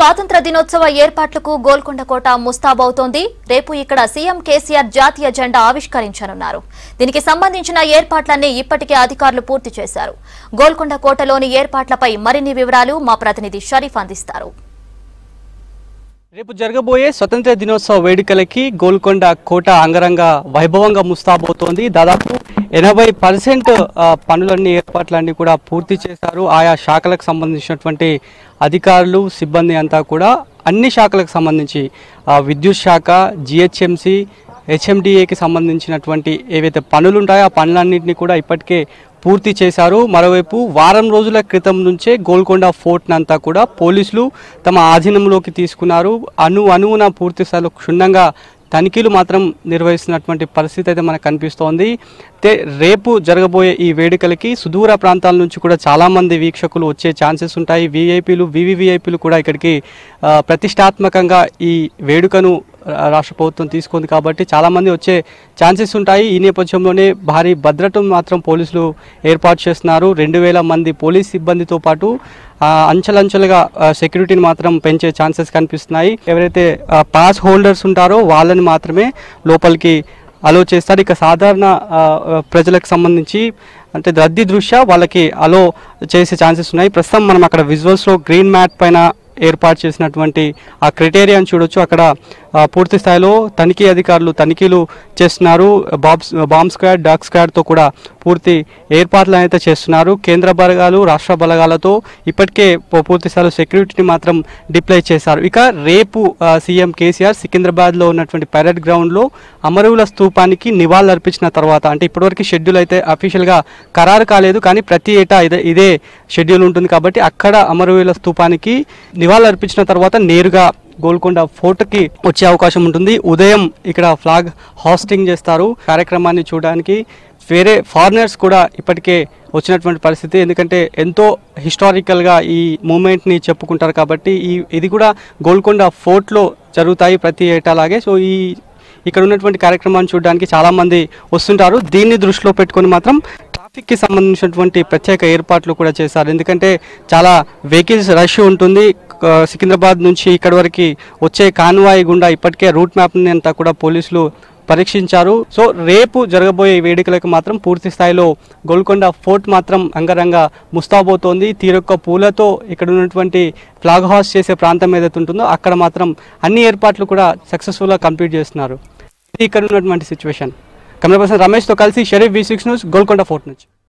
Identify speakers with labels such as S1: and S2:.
S1: స్వాతంత్ర దినోత్సవ ఏర్పాట్లకు గోల్కొండ కోట ముస్తాబవుతోంది రేపు ఇక్కడ సీఎం కేసీఆర్ జాతీయ జెండా ఆవిష్కరించనున్నారు దీనికి సంబంధించిన ఏర్పాట్లన్నీ ఇప్పటికే అధికారులు పూర్తి చేశారు గోల్కొండ కోటలోని ఏర్పాట్లపై మరిన్ని వివరాలు మా ప్రతినిధి షరీఫ్ అందిస్తారు
S2: రేపు జరగబోయే స్వతంత్ర దినోత్సవ వేడుకలకి గోల్కొండ కోట అంగరంగ వైభవంగా ముస్తాబోతోంది దాదాపు ఎనభై పర్సెంట్ పనులన్నీ ఏర్పాట్లన్నీ కూడా పూర్తి చేశారు ఆయా శాఖలకు సంబంధించినటువంటి అధికారులు సిబ్బంది అంతా కూడా అన్ని శాఖలకు సంబంధించి ఆ, విద్యుత్ శాఖ జిహెచ్ఎంసి హెచ్ఎండిఏకి సంబంధించినటువంటి ఏవైతే పనులు ఉంటాయో ఆ పనులన్నింటినీ కూడా ఇప్పటికే పూర్తి చేశారు మరోవైపు వారం రోజుల క్రితం నుంచే గోల్కొండ ఫోర్ట్ అంతా కూడా పోలీసులు తమ ఆధీనంలోకి తీసుకున్నారు అణు అణువున పూర్తి స్థాయిలో క్షుణ్ణంగా తనిఖీలు మాత్రం నిర్వహిస్తున్నటువంటి పరిస్థితి అయితే మనకు కనిపిస్తోంది అయితే రేపు జరగబోయే ఈ వేడుకలకి సుదూర ప్రాంతాల నుంచి కూడా చాలామంది వీక్షకులు వచ్చే ఛాన్సెస్ ఉంటాయి వీఐపీలు వివివిఐపీలు కూడా ఇక్కడికి ఆ, ప్రతిష్టాత్మకంగా ఈ వేడుకను రా- రాష్ట్ర ప్రభుత్వం తీసుకుంది కాబట్టి చాలామంది వచ్చే ఛాన్సెస్ ఉంటాయి ఈ నేపథ్యంలోనే భారీ భద్రతను మాత్రం పోలీసులు ఏర్పాటు చేస్తున్నారు రెండు వేల మంది పోలీస్ సిబ్బందితో పాటు ఆ, అంచెలంచెలుగా ఆ, సెక్యూరిటీని మాత్రం పెంచే ఛాన్సెస్ కనిపిస్తున్నాయి ఎవరైతే ఆ, పాస్ హోల్డర్స్ ఉంటారో వాళ్ళని మాత్రమే లోపలికి అలో చేస్తారు ఇక సాధారణ ఆ, ఆ, ప్రజలకు సంబంధించి అంటే రద్దీ దృష్ట్యా వాళ్ళకి అలో చేసే ఛాన్సెస్ ఉన్నాయి ప్రస్తుతం మనం అక్కడ విజువల్స్లో గ్రీన్ మ్యాట్ పైన ఏర్పాటు చేసినటువంటి ఆ క్రైటీరియాని చూడొచ్చు అక్కడ ఆ, పూర్తి స్థాయిలో తనిఖీ అధికారులు తనిఖీలు చేస్తున్నారు బాంబ్ బాంబ్ స్క్వాడ్ డాగ్ స్క్వాడ్తో కూడా పూర్తి ఏర్పాట్లు అయితే చేస్తున్నారు కేంద్ర బలగాలు రాష్ట్ర బలగాలతో ఇప్పటికే పూ- పూర్తి స్థాయిలో సెక్యూరిటీని మాత్రం డిప్లై చేశారు ఇక రేపు ఆ, సీఎం కేసీఆర్ సికింద్రాబాద్లో ఉన్నటువంటి పైరట్ గ్రౌండ్లో అమరువుల స్తూపానికి నివాళులర్పించిన తర్వాత అంటే ఇప్పటివరకు షెడ్యూల్ అయితే అఫీషియల్గా ఖరారు కాలేదు కానీ ప్రతి ఏటా ఇదే ఇదే షెడ్యూల్ ఉంటుంది కాబట్టి అక్కడ అమరవీరుల స్తూపానికి నివాళులర్పించిన తర్వాత నేరుగా గోల్కొండ ఫోర్ట్కి వచ్చే అవకాశం ఉంటుంది ఉదయం ఇక్కడ ఫ్లాగ్ హాస్టింగ్ చేస్తారు కార్యక్రమాన్ని చూడడానికి వేరే ఫారినర్స్ కూడా ఇప్పటికే వచ్చినటువంటి పరిస్థితి ఎందుకంటే ఎంతో హిస్టారికల్గా ఈ మూమెంట్ని చెప్పుకుంటారు కాబట్టి ఈ ఇది కూడా గోల్కొండ ఫోర్ట్లో జరుగుతాయి ప్రతి ఏటాలాగే సో ఈ ఇక్కడ ఉన్నటువంటి కార్యక్రమాన్ని చూడడానికి చాలామంది వస్తుంటారు దీన్ని దృష్టిలో పెట్టుకొని మాత్రం ట్రాఫిక్కి సంబంధించినటువంటి ప్రత్యేక ఏర్పాట్లు కూడా చేశారు ఎందుకంటే చాలా వెహికల్స్ రష్ ఉంటుంది ఆ, సికింద్రాబాద్ నుంచి ఇక్కడి వరకు వచ్చే కాన్వాయ్ గుండా ఇప్పటికే రూట్ మ్యాప్ని అంతా కూడా పోలీసులు పరీక్షించారు సో రేపు జరగబోయే ఈ వేడుకలకు మాత్రం పూర్తి స్థాయిలో గోల్కొండ ఫోర్ట్ మాత్రం అంగరంగ ముస్తాబోతోంది తీరొక్క పూలతో ఇక్కడ ఉన్నటువంటి ఫ్లాగ్ హాస్ చేసే ప్రాంతం ఏదైతే ఉంటుందో అక్కడ మాత్రం అన్ని ఏర్పాట్లు కూడా సక్సెస్ఫుల్గా కంప్లీట్ చేస్తున్నారు ఇది ఇక్కడ ఉన్నటువంటి సిచ్యువేషన్ కెమెరా పర్సన్ రమేష్తో కలిసి Sharif V six news Golconda fort నుంచి